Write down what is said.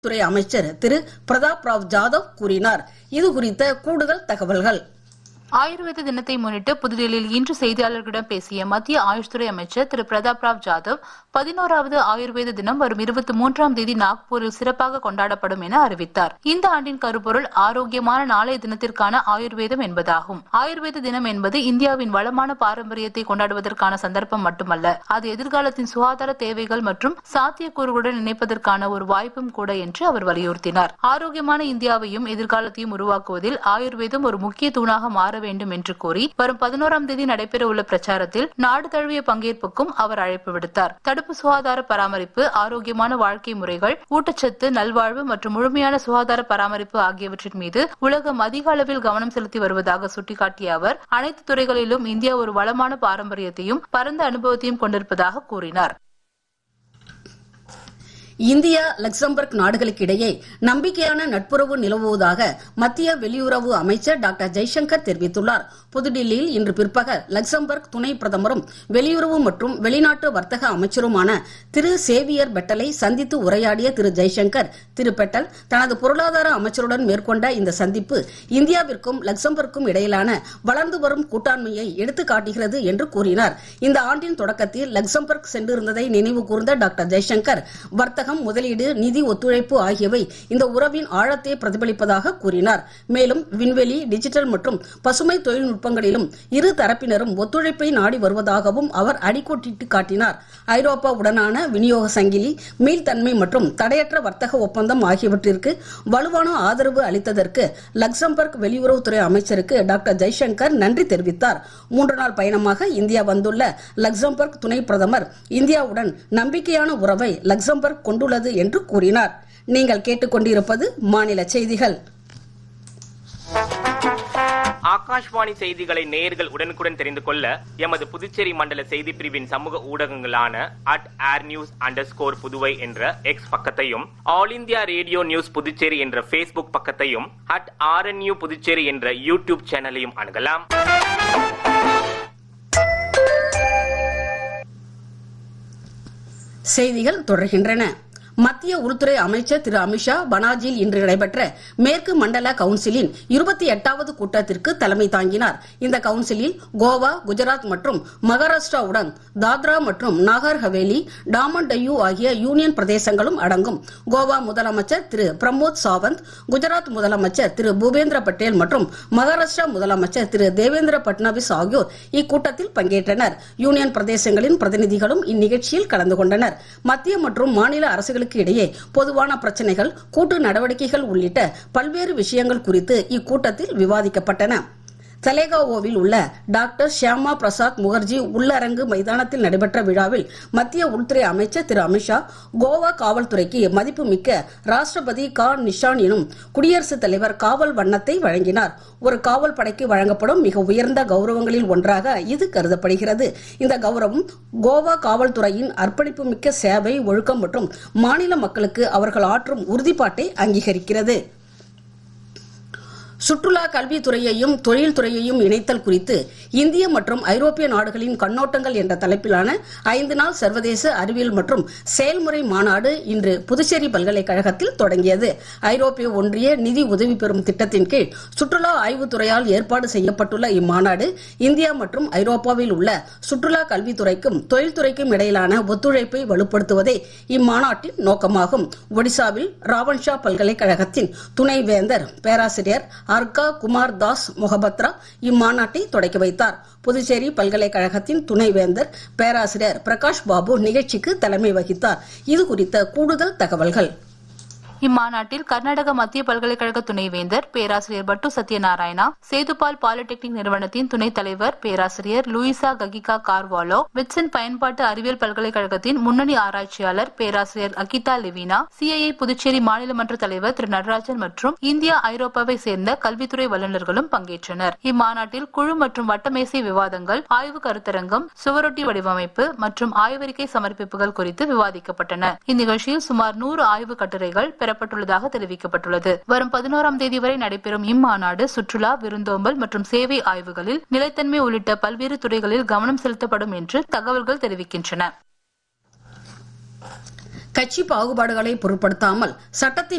துறை அமைச்சர் திரு பிரதாப் ராவ் ஜாதவ் கூறினார் இது குறித்த கூடுதல் தகவல்கள் ஆயுர்வேத தினத்தை முன்னிட்டு புதுதில்லியில் இன்று செய்தியாளர்களிடம் பேசிய மத்திய ஆயுஷ் துறை அமைச்சர் திரு பிரதாப் ராவ் ஜாதவ் பதினோராவது ஆயுர்வேத தினம் வரும் இருபத்தி மூன்றாம் தேதி நாக்பூரில் சிறப்பாக கொண்டாடப்படும் என அறிவித்தார் இந்த ஆண்டின் கருப்பொருள் ஆரோக்கியமான நாளைய தினத்திற்கான ஆயுர்வேதம் என்பதாகும் ஆயுர்வேத தினம் என்பது இந்தியாவின் வளமான பாரம்பரியத்தை கொண்டாடுவதற்கான சந்தர்ப்பம் மட்டுமல்ல அது எதிர்காலத்தின் சுகாதார தேவைகள் மற்றும் சாத்தியக்கூறுகளுடன் இணைப்பதற்கான ஒரு வாய்ப்பும் கூட என்று அவர் வலியுறுத்தினார் ஆரோக்கியமான இந்தியாவையும் எதிர்காலத்தையும் உருவாக்குவதில் ஆயுர்வேதம் ஒரு முக்கிய தூணாக மாற வேண்டும் என்று கூறி வரும் பதினோராம் தேதி நடைபெற உள்ள பிரச்சாரத்தில் நாடு தழுவிய பங்கேற்புக்கும் அவர் அழைப்பு விடுத்தார் தடுப்பு சுகாதார பராமரிப்பு ஆரோக்கியமான வாழ்க்கை முறைகள் ஊட்டச்சத்து நல்வாழ்வு மற்றும் முழுமையான சுகாதார பராமரிப்பு ஆகியவற்றின் மீது உலகம் அதிக அளவில் கவனம் செலுத்தி வருவதாக சுட்டிக்காட்டிய அவர் அனைத்து துறைகளிலும் இந்தியா ஒரு வளமான பாரம்பரியத்தையும் பரந்த அனுபவத்தையும் கொண்டிருப்பதாக கூறினார் இந்தியா லக்சம்பர்க் நாடுகளுக்கு இடையே நம்பிக்கையான நட்புறவு நிலவுவதாக மத்திய வெளியுறவு அமைச்சர் டாக்டர் ஜெய்சங்கர் தெரிவித்துள்ளார் புதுடில்லியில் இன்று பிற்பகல் லக்சம்பர்க் துணை பிரதமரும் வெளியுறவு மற்றும் வெளிநாட்டு வர்த்தக அமைச்சருமான திரு சேவியர் பெட்டலை சந்தித்து உரையாடிய திரு ஜெய்சங்கர் திரு பெட்டல் தனது பொருளாதார அமைச்சருடன் மேற்கொண்ட இந்த சந்திப்பு இந்தியாவிற்கும் லக்சம்பர்க்கும் இடையிலான வளர்ந்து வரும் கூட்டாண்மையை எடுத்து காட்டுகிறது என்று கூறினார் இந்த ஆண்டின் தொடக்கத்தில் லக்சம்பர்க் சென்றிருந்ததை நினைவு கூர்ந்த டாக்டர் ஜெய்சங்கர் வர்த்தகம் முதலீடு நிதி ஒத்துழைப்பு ஆகியவை இந்த உறவின் ஆழத்தை பிரதிபலிப்பதாக கூறினார் மேலும் விண்வெளி டிஜிட்டல் மற்றும் பசுமை தொழில்நுட்பங்களிலும் இரு தரப்பினரும் ஒத்துழைப்பை நாடி வருவதாகவும் அவர் அடிக்கோட்டிட்டு காட்டினார் ஐரோப்பா உடனான விநியோக சங்கிலி மீள்தன்மை மற்றும் தடையற்ற வர்த்தக ஒப்பந்தம் ஆகியவற்றிற்கு வலுவான ஆதரவு அளித்ததற்கு லக்சம்பர்க் வெளியுறவுத்துறை அமைச்சருக்கு டாக்டர் ஜெய்சங்கர் நன்றி தெரிவித்தார் மூன்று நாள் பயணமாக இந்தியா வந்துள்ள லக்சம்பர்க் துணை பிரதமர் இந்தியாவுடன் நம்பிக்கையான உறவை லக்சம்பர்க் கொண்டுள்ளது என்று கூறினார் நீங்கள் கேட்டுக்கொண்டிருப்பது மாநில செய்திகள் ஆகாஷ்வாணி செய்திகளை நேயர்கள் உடனுக்குடன் தெரிந்து கொள்ள எமது புதுச்சேரி மண்டல செய்தி பிரிவின் சமூக ஊடகங்களான at air news under score Puduvai என்ற எக்ஸ் பக்கத்தையும் All India Radio News Puducherry என்ற ஃபேஸ்புக் பக்கத்தையும் அட் ஆர்என்யூ புதுச்சேரி என்ற யூடியூப் சேனலையும் அணுகலாம் செய்திகள் தொடர்கின்றன மத்திய உள்துறை அமைச்சர் திரு அமித்ஷா பனாஜியில் இன்று நடைபெற்ற மேற்கு மண்டல கவுன்சிலின் இருபத்தி எட்டாவது கூட்டத்திற்கு தலைமை தாங்கினார் இந்த கவுன்சிலில் கோவா குஜராத் மற்றும் மகாராஷ்டிராவுடன் தாத்ரா மற்றும் நாகர் ஹவேலி டாமன் டையூ ஆகிய யூனியன் பிரதேசங்களும் அடங்கும் கோவா முதலமைச்சர் திரு பிரமோத் சாவந்த் குஜராத் முதலமைச்சர் திரு பூபேந்திர பட்டேல் மற்றும் மகாராஷ்டிரா முதலமைச்சர் திரு தேவேந்திர பட்னாவிஸ் ஆகியோர் இக்கூட்டத்தில் பங்கேற்றனர் யூனியன் பிரதேசங்களின் பிரதிநிதிகளும் இந்நிகழ்ச்சியில் கலந்து கொண்டனர் மத்திய மற்றும் மாநில அரசுகளுக்கு இடையே பொதுவான பிரச்சனைகள் கூட்டு நடவடிக்கைகள் உள்ளிட்ட பல்வேறு விஷயங்கள் குறித்து இக்கூட்டத்தில் விவாதிக்கப்பட்டன தலேகாவோவில் உள்ள டாக்டர் ஷியாமா பிரசாத் முகர்ஜி உள்ளரங்கு மைதானத்தில் நடைபெற்ற விழாவில் மத்திய உள்துறை அமைச்சர் திரு அமித்ஷா கோவா காவல்துறைக்கு மதிப்புமிக்க ராஷ்டிரபதி கா நிஷான் எனும் குடியரசுத் தலைவர் காவல் வண்ணத்தை வழங்கினார் ஒரு காவல் படைக்கு வழங்கப்படும் மிக உயர்ந்த கௌரவங்களில் ஒன்றாக இது கருதப்படுகிறது இந்த கௌரவம் கோவா காவல்துறையின் அர்ப்பணிப்புமிக்க சேவை ஒழுக்கம் மற்றும் மாநில மக்களுக்கு அவர்கள் ஆற்றும் உறுதிப்பாட்டை அங்கீகரிக்கிறது சுற்றுலா கல்வித்துறையையும் தொழில்துறையையும் இணைத்தல் குறித்து இந்திய மற்றும் ஐரோப்பிய நாடுகளின் கண்ணோட்டங்கள் என்ற தலைப்பிலான ஐந்து நாள் சர்வதேச அறிவியல் மற்றும் செயல்முறை மாநாடு இன்று புதுச்சேரி பல்கலைக்கழகத்தில் தொடங்கியது ஐரோப்பிய ஒன்றிய நிதி உதவி பெறும் திட்டத்தின் கீழ் சுற்றுலா ஆய்வுத்துறையால் ஏற்பாடு செய்யப்பட்டுள்ள இம்மாநாடு இந்தியா மற்றும் ஐரோப்பாவில் உள்ள சுற்றுலா கல்வித்துறைக்கும் தொழில்துறைக்கும் இடையிலான ஒத்துழைப்பை வலுப்படுத்துவதே இம்மாநாட்டின் நோக்கமாகும் ஒடிசாவில் ராவன்ஷா பல்கலைக்கழகத்தின் துணைவேந்தர் பேராசிரியர் அர்கா குமார் தாஸ் மொஹபத்ரா இம்மாநாட்டை தொடக்கி வைத்தார் புதுச்சேரி பல்கலைக்கழகத்தின் துணைவேந்தர் பேராசிரியர் பிரகாஷ் பாபு நிகழ்ச்சிக்கு தலைமை வகித்தார் இது குறித்த கூடுதல் தகவல்கள் இம்மாநாட்டில் கர்நாடக மத்திய பல்கலைக்கழக துணைவேந்தர் பேராசிரியர் பட்டு சத்யநாராயணா சேதுபால் பாலிடெக்னிக் நிறுவனத்தின் துணைத் தலைவர் பேராசிரியர் லூயிசா ககிகா கார்வாலோ விட்சன் பயன்பாட்டு அறிவியல் பல்கலைக்கழகத்தின் முன்னணி ஆராய்ச்சியாளர் பேராசிரியர் அகிதா லெவினா சிஐஐ புதுச்சேரி மாநில மன்ற தலைவர் திரு நடராஜன் மற்றும் இந்தியா ஐரோப்பாவை சேர்ந்த கல்வித்துறை வல்லுநர்களும் பங்கேற்றனர் இம்மாநாட்டில் குழு மற்றும் வட்டமேசை விவாதங்கள் ஆய்வு கருத்தரங்கம் சுவரொட்டி வடிவமைப்பு மற்றும் ஆய்வறிக்கை சமர்ப்பிப்புகள் குறித்து விவாதிக்கப்பட்டன இந்நிகழ்ச்சியில் சுமார் நூறு ஆய்வு கட்டுரைகள் பெறப்பட்டுள்ளதாக தெரிவிக்கப்பட்டுள்ளது வரும் பதினோராம் தேதி வரை நடைபெறும் இம்மாநாடு சுற்றுலா விருந்தோம்பல் மற்றும் சேவை ஆய்வுகளில் நிலைத்தன்மை உள்ளிட்ட பல்வேறு துறைகளில் கவனம் செலுத்தப்படும் என்று தகவல்கள் தெரிவிக்கின்றன கட்சி பாகுபாடுகளை பொருட்படுத்தாமல் சட்டத்தின்